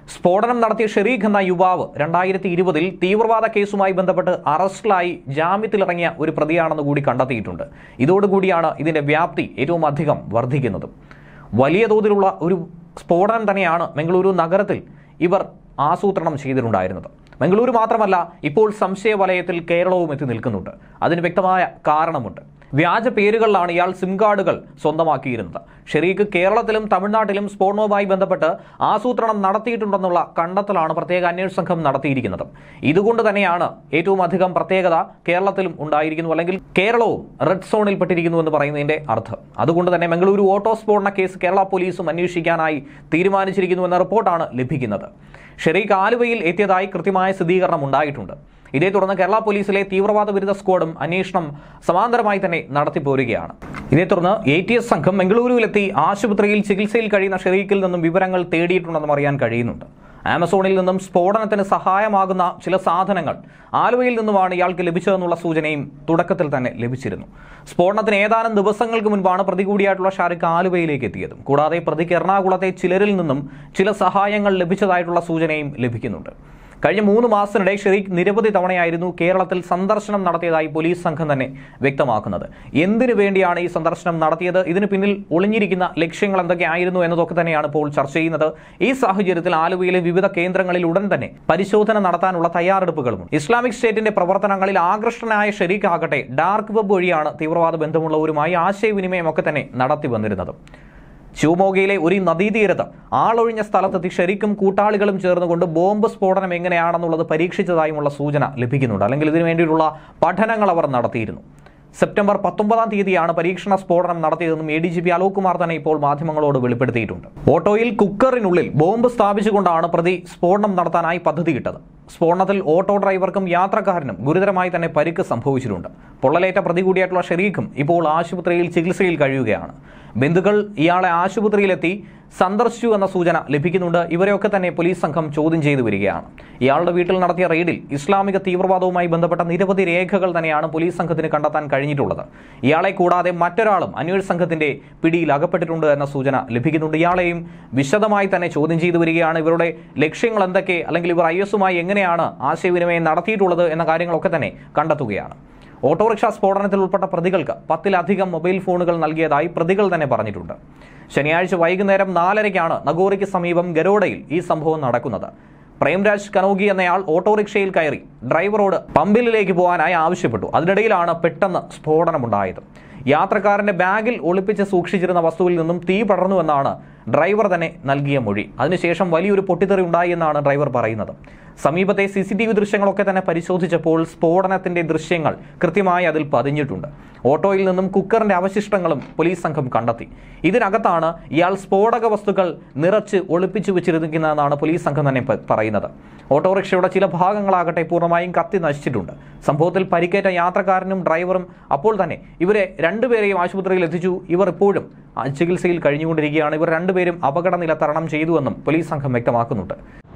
സ്ഫോടനം നടത്തിയ ഷെരീഖ് എന്ന യുവാവ് രണ്ടായിരത്തി ഇരുപതിൽ തീവ്രവാദ കേസുമായി ബന്ധപ്പെട്ട് അറസ്റ്റിലായി ജാമ്യത്തിലിറങ്ങിയ ഒരു പ്രതിയാണെന്ന് കൂടി കണ്ടെത്തിയിട്ടുണ്ട് ഇതോടുകൂടിയാണ് ഇതിന്റെ വ്യാപ്തി ഏറ്റവും അധികം വർദ്ധിക്കുന്നതും വലിയ തോതിലുള്ള ഒരു സ്ഫോടനം തന്നെയാണ് മംഗളൂരു നഗരത്തിൽ ഇവർ ആസൂത്രണം ചെയ്തിട്ടുണ്ടായിരുന്നത് മംഗളൂരു മാത്രമല്ല ഇപ്പോൾ സംശയ വലയത്തിൽ കേരളവും എത്തി നിൽക്കുന്നുണ്ട് അതിന് വ്യക്തമായ കാരണമുണ്ട് വ്യാജ പേരുകളിലാണ് ഇയാൾ സിം കാർഡുകൾ സ്വന്തമാക്കിയിരുന്നത് ഷെരീഖ് കേരളത്തിലും തമിഴ്നാട്ടിലും സ്ഫോടനവുമായി ബന്ധപ്പെട്ട് ആസൂത്രണം നടത്തിയിട്ടുണ്ടെന്നുള്ള കണ്ടെത്തലാണ് പ്രത്യേക അന്വേഷണ സംഘം നടത്തിയിരിക്കുന്നത് ഇതുകൊണ്ട് തന്നെയാണ് ഏറ്റവും അധികം പ്രത്യേകത കേരളത്തിലും ഉണ്ടായിരിക്കുന്നു അല്ലെങ്കിൽ കേരളവും റെഡ് സോണിൽ പെട്ടിരിക്കുന്നു എന്ന് പറയുന്നതിന്റെ അർത്ഥം അതുകൊണ്ട് തന്നെ മംഗളൂരു ഓട്ടോ സ്ഫോടന കേസ് കേരള പോലീസും അന്വേഷിക്കാനായി തീരുമാനിച്ചിരിക്കുന്നു എന്ന റിപ്പോർട്ടാണ് ലഭിക്കുന്നത് ഷെരീഖ് ആലുവയിൽ എത്തിയതായി കൃത്യമായ സ്ഥിരീകരണം ഉണ്ടായിട്ടുണ്ട് ഇതേ തുടർന്ന് കേരള പോലീസിലെ തീവ്രവാദ വിരുദ്ധ സ്ക്വാഡും അന്വേഷണം സമാന്തരമായി തന്നെ നടത്തിപ്പോരുകയാണ് ഇതേ തുടർന്ന് എ ടി എസ് സംഘം ബംഗളൂരുവിലെത്തി ആശുപത്രിയിൽ ചികിത്സയിൽ കഴിയുന്ന ഷെരീഖിൽ നിന്നും വിവരങ്ങൾ തേടിയിട്ടുണ്ടെന്നും അറിയാൻ കഴിയുന്നുണ്ട് ആമസോണിൽ നിന്നും സ്ഫോടനത്തിന് സഹായമാകുന്ന ചില സാധനങ്ങൾ ആലുവയിൽ നിന്നുമാണ് ഇയാൾക്ക് ലഭിച്ചതെന്നുള്ള സൂചനയും തുടക്കത്തിൽ തന്നെ ലഭിച്ചിരുന്നു സ്ഫോടനത്തിന് ഏതാനും ദിവസങ്ങൾക്ക് മുൻപാണ് പ്രതി കൂടിയായിട്ടുള്ള ഷാരിഖ് ആലുവയിലേക്ക് എത്തിയതും കൂടാതെ പ്രതിക്ക് എറണാകുളത്തെ ചിലരിൽ നിന്നും ചില സഹായങ്ങൾ ലഭിച്ചതായിട്ടുള്ള സൂചനയും ലഭിക്കുന്നുണ്ട് കഴിഞ്ഞ മൂന്ന് മാസത്തിനിടെ ഷെരീഖ് നിരവധി തവണയായിരുന്നു കേരളത്തിൽ സന്ദർശനം നടത്തിയതായി പോലീസ് സംഘം തന്നെ വ്യക്തമാക്കുന്നത് എന്തിനു വേണ്ടിയാണ് ഈ സന്ദർശനം നടത്തിയത് ഇതിന് പിന്നിൽ ഒളിഞ്ഞിരിക്കുന്ന ലക്ഷ്യങ്ങൾ എന്തൊക്കെയായിരുന്നു എന്നതൊക്കെ തന്നെയാണ് ഇപ്പോൾ ചർച്ച ചെയ്യുന്നത് ഈ സാഹചര്യത്തിൽ ആലുവയിലെ വിവിധ കേന്ദ്രങ്ങളിൽ ഉടൻ തന്നെ പരിശോധന നടത്താനുള്ള തയ്യാറെടുപ്പുകളുമുണ്ട് ഇസ്ലാമിക് സ്റ്റേറ്റിന്റെ പ്രവർത്തനങ്ങളിൽ ആകൃഷ്ടനായ ഷെരീഖ് ആകട്ടെ ഡാർക്ക് വെബ് വഴിയാണ് തീവ്രവാദ ബന്ധമുള്ളവരുമായി ആശയവിനിമയമൊക്കെ തന്നെ നടത്തി വന്നിരുന്നത് ശിവമോഗയിലെ ഒരു നദീതീരത്ത് ആളൊഴിഞ്ഞ സ്ഥലത്തെത്തി ഷെരീക്കും കൂട്ടാളികളും ചേർന്നുകൊണ്ട് ബോംബ് സ്ഫോടനം എങ്ങനെയാണെന്നുള്ളത് പരീക്ഷിച്ചതായുമുള്ള സൂചന ലഭിക്കുന്നുണ്ട് അല്ലെങ്കിൽ ഇതിനു വേണ്ടിയിട്ടുള്ള പഠനങ്ങൾ അവർ നടത്തിയിരുന്നു സെപ്റ്റംബർ പത്തൊമ്പതാം തീയതിയാണ് പരീക്ഷണ സ്ഫോടനം നടത്തിയതെന്നും A D G P Alok Kumar തന്നെ ഇപ്പോൾ മാധ്യമങ്ങളോട് വെളിപ്പെടുത്തിയിട്ടുണ്ട് ഓട്ടോയിൽ കുക്കറിനുള്ളിൽ ബോംബ് സ്ഥാപിച്ചുകൊണ്ടാണ് പ്രതി സ്ഫോടനം നടത്താനായി പദ്ധതിയിട്ടത് സ്ഫോടനത്തിൽ ഓട്ടോ ഡ്രൈവർക്കും യാത്രക്കാരനും ഗുരുതരമായി തന്നെ പരിക്ക് സംഭവിച്ചിട്ടുണ്ട് പൊള്ളലേറ്റ പ്രതി കൂടിയായിട്ടുള്ള ഷെരീഖും ഇപ്പോൾ ആശുപത്രിയിൽ ചികിത്സയിൽ കഴിയുകയാണ് ബന്ധുക്കൾ ഇയാളെ ആശുപത്രിയിലെത്തി സന്ദർശിച്ചു എന്ന സൂചന ലഭിക്കുന്നുണ്ട് ഇവരെയൊക്കെ തന്നെ പോലീസ് സംഘം ചോദ്യം ചെയ്തു വരികയാണ് ഇയാളുടെ വീട്ടിൽ നടത്തിയ റെയ്ഡിൽ ഇസ്ലാമിക തീവ്രവാദവുമായി ബന്ധപ്പെട്ട നിരവധി രേഖകൾ തന്നെയാണ് പോലീസ് സംഘത്തിന് കണ്ടെത്താൻ കഴിഞ്ഞിട്ടുള്ളത് ഇയാളെ കൂടാതെ മറ്റൊരാളും അന്വേഷണ സംഘത്തിന്റെ പിടിയിൽ അകപ്പെട്ടിട്ടുണ്ട് എന്ന സൂചന ലഭിക്കുന്നുണ്ട് ഇയാളെയും വിശദമായി തന്നെ ചോദ്യം ചെയ്തു വരികയാണ് ഇവരുടെ ലക്ഷ്യങ്ങൾ എന്തൊക്കെ അല്ലെങ്കിൽ ഇവർ ഐ എസുമായി എങ്ങനെയാണ് ആശയവിനിമയം നടത്തിയിട്ടുള്ളത് എന്ന കാര്യങ്ങളൊക്കെ തന്നെ കണ്ടെത്തുകയാണ് ഓട്ടോറിക്ഷ സ്ഫോടനത്തിൽ ഉൾപ്പെട്ട പ്രതികൾക്ക് പത്തിലധികം മൊബൈൽ ഫോണുകൾ നൽകിയതായി പ്രതികൾ തന്നെ പറഞ്ഞിട്ടുണ്ട് ശനിയാഴ്ച വൈകുന്നേരം നാലരയ്ക്കാണ് നഗോറിക്ക് സമീപം ഗരോഡയിൽ ഈ സംഭവം നടക്കുന്നത് പ്രേംരാജ് കനോഗി എന്നയാൾ ഓട്ടോറിക്ഷയിൽ കയറി ഡ്രൈവറോട് പമ്പിലേക്ക് പോകാനായി ആവശ്യപ്പെട്ടു അതിനിടയിലാണ് പെട്ടെന്ന് സ്ഫോടനമുണ്ടായത് യാത്രക്കാരന്റെ ബാഗിൽ ഒളിപ്പിച്ച് സൂക്ഷിച്ചിരുന്ന വസ്തുവിൽ നിന്നും തീ പടർന്നുവെന്നാണ് ഡ്രൈവർ തന്നെ നൽകിയ മൊഴി അതിനുശേഷം വലിയൊരു പൊട്ടിത്തെറി ഉണ്ടായി എന്നാണ് ഡ്രൈവർ പറയുന്നത് സമീപത്തെ സി സി ടി വി ദൃശ്യങ്ങളൊക്കെ തന്നെ പരിശോധിച്ചപ്പോൾ സ്ഫോടനത്തിന്റെ ദൃശ്യങ്ങൾ കൃത്യമായി അതിൽ പതിഞ്ഞിട്ടുണ്ട് ഓട്ടോയിൽ നിന്നും കുക്കറിന്റെ അവശിഷ്ടങ്ങളും പോലീസ് സംഘം കണ്ടെത്തി ഇതിനകത്താണ് ഇയാൾ സ്ഫോടക വസ്തുക്കൾ നിറച്ച് ഒളിപ്പിച്ചു വെച്ചിരിക്കുന്നതെന്നാണ് പോലീസ് സംഘം തന്നെ പ- പറയുന്നത് ഓട്ടോറിക്ഷയുടെ ചില ഭാഗങ്ങളാകട്ടെ പൂർണ്ണമായും കത്തി നശിച്ചിട്ടുണ്ട് സംഭവത്തിൽ പരിക്കേറ്റ യാത്രക്കാരനും ഡ്രൈവറും അപ്പോൾ തന്നെ ഇവരെ രണ്ടുപേരെയും ആശുപത്രിയിൽ എത്തിച്ചു ഇവർ ഇപ്പോഴും ആ, ചികിത്സയിൽ കഴിഞ്ഞുകൊണ്ടിരിക്കുകയാണ് ഇവർ രണ്ടുപേരും അപകടനില തരണം ചെയ്തുവെന്നും പോലീസ് സംഘം വ്യക്തമാക്കുന്നുണ്ട്